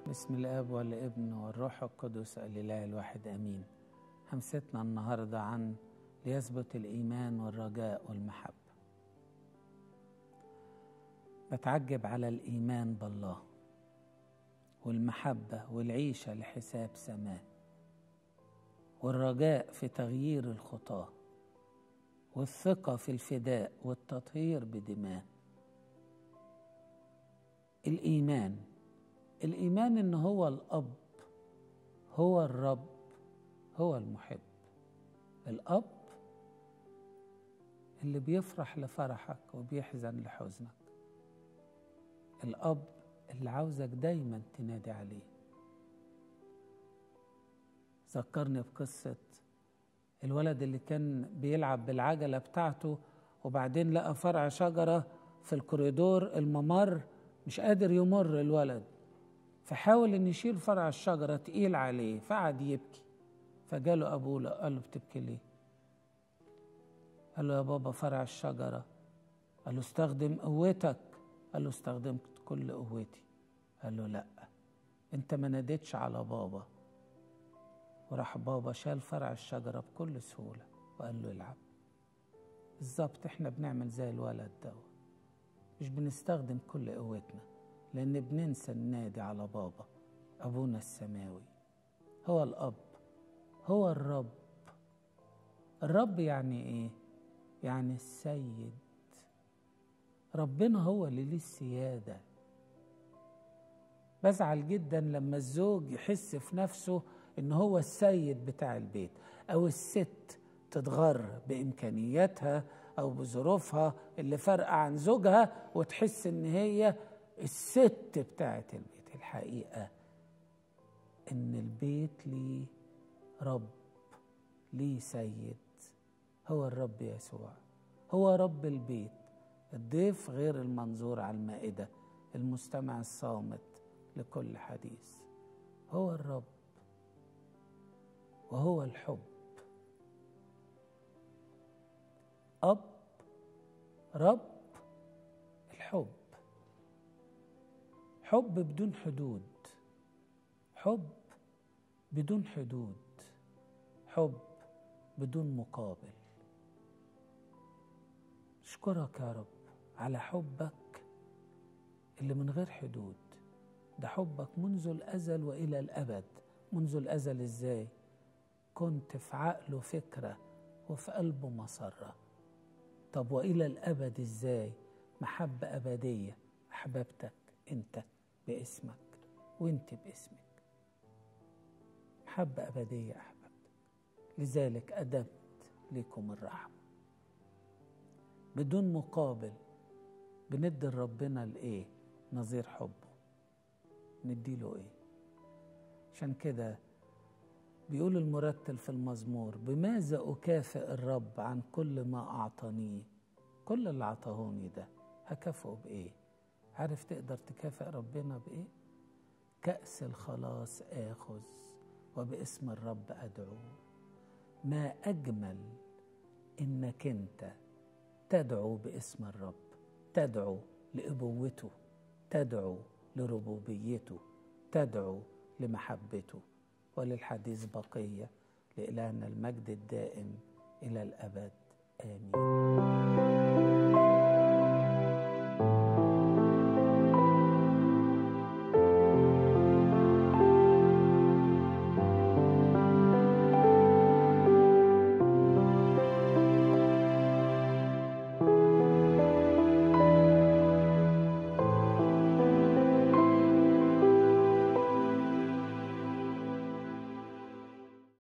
بسم الاب والابن والروح القدس الاله الواحد امين همستنا النهارده عن ليثبت الايمان والرجاء والمحبه بتعجب على الايمان بالله والمحبه والعيشه لحساب سماه والرجاء في تغيير الخطاه والثقه في الفداء والتطهير بدماء الايمان الايمان ان هو الاب هو الرب هو المحب الاب اللي بيفرح لفرحك وبيحزن لحزنك الاب اللي عاوزك دايما تنادي عليه ذكرني بقصه الولد اللي كان بيلعب بالعجله بتاعته وبعدين لقى فرع شجره في الكوريدور الممر مش قادر يمر الولد فحاول ان يشيل فرع الشجره تقيل عليه فقعد يبكي فجاله ابوه قال له بتبكي ليه قال له يا بابا فرع الشجره قال له استخدم قوتك قال له استخدمت كل قوتي قال له لا انت ما ناديتش على بابا وراح بابا شال فرع الشجره بكل سهوله وقال له العب بالظبط احنا بنعمل زي الولد ده مش بنستخدم كل قوتنا لأن بننسى النادي على بابا أبونا السماوي هو الأب هو الرب الرب يعني إيه؟ يعني السيد ربنا هو اللي ليه السيادة بزعل جدا لما الزوج يحس في نفسه إن هو السيد بتاع البيت أو الست تتغر بإمكانياتها أو بظروفها اللي فارقة عن زوجها وتحس إن هي الست بتاعت البيت الحقيقة إن البيت ليه رب ليه سيد هو الرب يسوع هو رب البيت الضيف غير المنظور على المائدة المستمع الصامت لكل حديث هو الرب وهو الحب أب رب الحب حب بدون حدود حب بدون حدود حب بدون مقابل اشكرك يا رب على حبك اللي من غير حدود ده حبك منذ الازل والى الابد منذ الازل ازاي كنت في عقله فكره وفي قلبه مسره طب والى الابد ازاي محبه ابديه احببتك انت باسمك وانت باسمك محبة أبدية أحببتك لذلك أدبت لكم الرحمة بدون مقابل بندي لربنا الإيه نظير حبه نديله إيه عشان كده بيقول المرتل في المزمور بماذا أكافئ الرب عن كل ما أعطانيه كل اللي عطاهوني ده هكافئه بإيه عارف تقدر تكافئ ربنا بإيه؟ كأس الخلاص آخذ وباسم الرب أدعو ما أجمل إنك أنت تدعو باسم الرب تدعو لأبوته تدعو لربوبيته تدعو لمحبته وللحديث بقية لإلهنا المجد الدائم إلى الأبد آمين